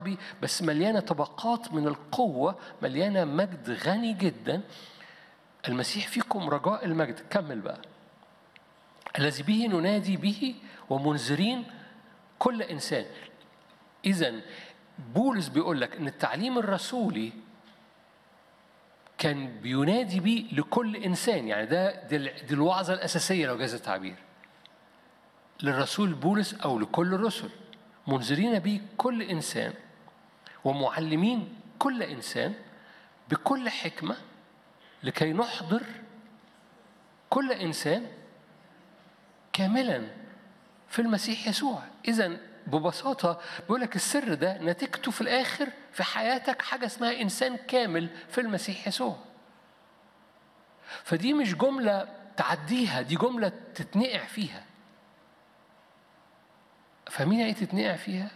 بس مليانة طبقات من القوة مليانة مجد غني جدا المسيح فيكم رجاء المجد كمل بقى الذي به ننادي به ومنذرين كل إنسان إذا بولس بيقول لك إن التعليم الرسولي كان بينادي بيه لكل إنسان يعني ده دي دي الوعظة الأساسية لو جاز التعبير للرسول بولس أو لكل الرسل منذرين به كل إنسان ومعلمين كل إنسان بكل حكمة لكي نحضر كل إنسان كاملا في المسيح يسوع إذا ببساطة بيقول لك السر ده نتيجته في الآخر في حياتك حاجة اسمها إنسان كامل في المسيح يسوع فدي مش جملة تعديها دي جملة تتنقع فيها فاهمين ايه تتنقع فيها؟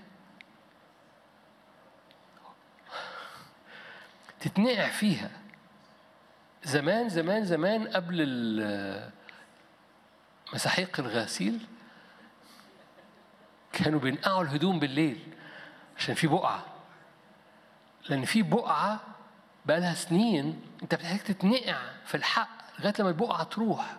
تتنقع فيها زمان زمان زمان قبل مساحيق الغسيل كانوا بينقعوا الهدوم بالليل عشان في بقعة لأن في بقعة بقى لها سنين أنت بتحتاج تتنقع في الحق لغاية لما البقعة تروح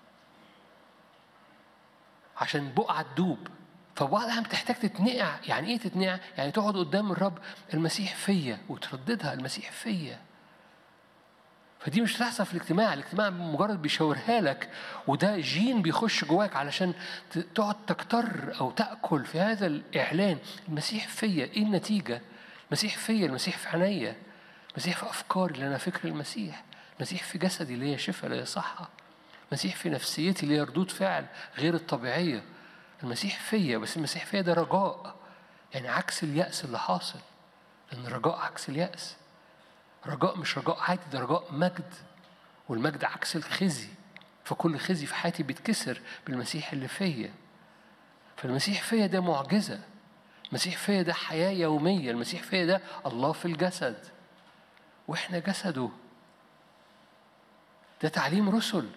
عشان البقعة تدوب فبعضها بتحتاج تتنقع يعني ايه تتنقع يعني تقعد قدام الرب المسيح فيا وترددها المسيح فيا فدي مش هتحصل في الاجتماع الاجتماع مجرد بيشاورها لك وده جين بيخش جواك علشان تقعد تكتر او تاكل في هذا الاعلان المسيح فيا ايه النتيجه المسيح فيا المسيح في عينيا المسيح في افكاري اللي انا فكر المسيح المسيح في جسدي اللي هي شفاء اللي هي صحه المسيح في نفسيتي اللي هي ردود فعل غير الطبيعيه المسيح فيا بس المسيح فيا ده رجاء يعني عكس اليأس اللي حاصل لأن الرجاء عكس اليأس رجاء مش رجاء عادي ده رجاء مجد والمجد عكس الخزي فكل خزي في حياتي بيتكسر بالمسيح اللي فيا فالمسيح فيا ده معجزة المسيح فيا ده حياة يومية المسيح فيا ده الله في الجسد وإحنا جسده ده تعليم رسل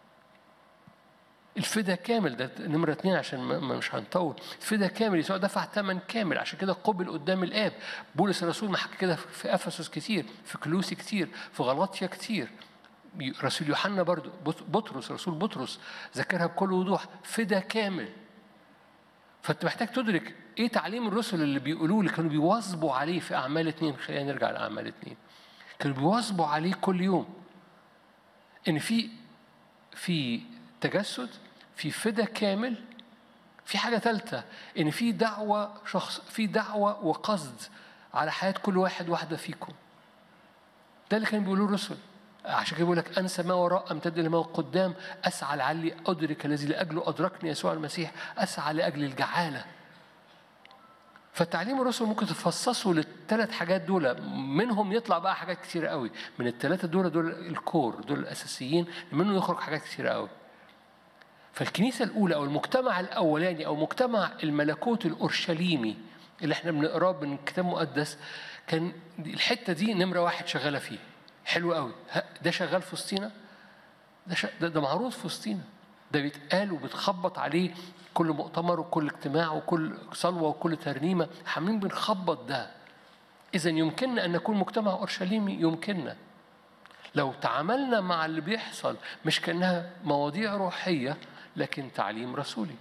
الفدا كامل ده نمرة اتنين عشان ما مش هنطول الفدا كامل يسوع دفع ثمن كامل عشان كده قبل قدام الآب بولس الرسول ما حكى كده في أفسس كتير في كلوسي كتير في غلاطيا كتير رسول يوحنا برضو بطرس رسول بطرس ذكرها بكل وضوح فدا كامل فانت محتاج تدرك ايه تعليم الرسل اللي بيقولوه اللي كانوا بيواظبوا عليه في اعمال اتنين خلينا نرجع لاعمال اتنين كانوا بيواظبوا عليه كل يوم ان في في تجسد في فدا كامل في حاجة ثالثة إن في دعوة شخص في دعوة وقصد على حياة كل واحد واحدة فيكم ده اللي كانوا بيقولوه الرسل عشان كده بيقول لك أنسى ما وراء أمتد لما قدام أسعى لعلي أدرك الذي لأجله أدركني يسوع المسيح أسعى لأجل الجعالة فالتعليم الرسل ممكن تفصصه للثلاث حاجات دول منهم يطلع بقى حاجات كتيرة قوي من الثلاثة دول دول الكور دول الأساسيين منهم يخرج حاجات كتيرة قوي فالكنيسة الأولى أو المجتمع الأولاني أو مجتمع الملكوت الأورشليمي اللي احنا بنقراه من الكتاب المقدس كان الحتة دي نمرة واحد شغالة فيه حلو قوي ده شغال في وسطينا ده, ش... ده, ده معروض في وسطينا ده بيتقال وبتخبط عليه كل مؤتمر وكل اجتماع وكل صلوة وكل ترنيمة عاملين بنخبط ده إذا يمكننا أن نكون مجتمع أورشليمي يمكننا لو تعاملنا مع اللي بيحصل مش كأنها مواضيع روحية لكن تعليم رسولي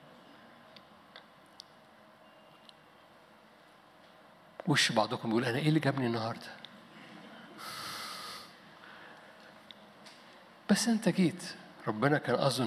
وش بعضكم بيقول انا ايه اللي جابني النهارده بس انت جيت ربنا كان قصده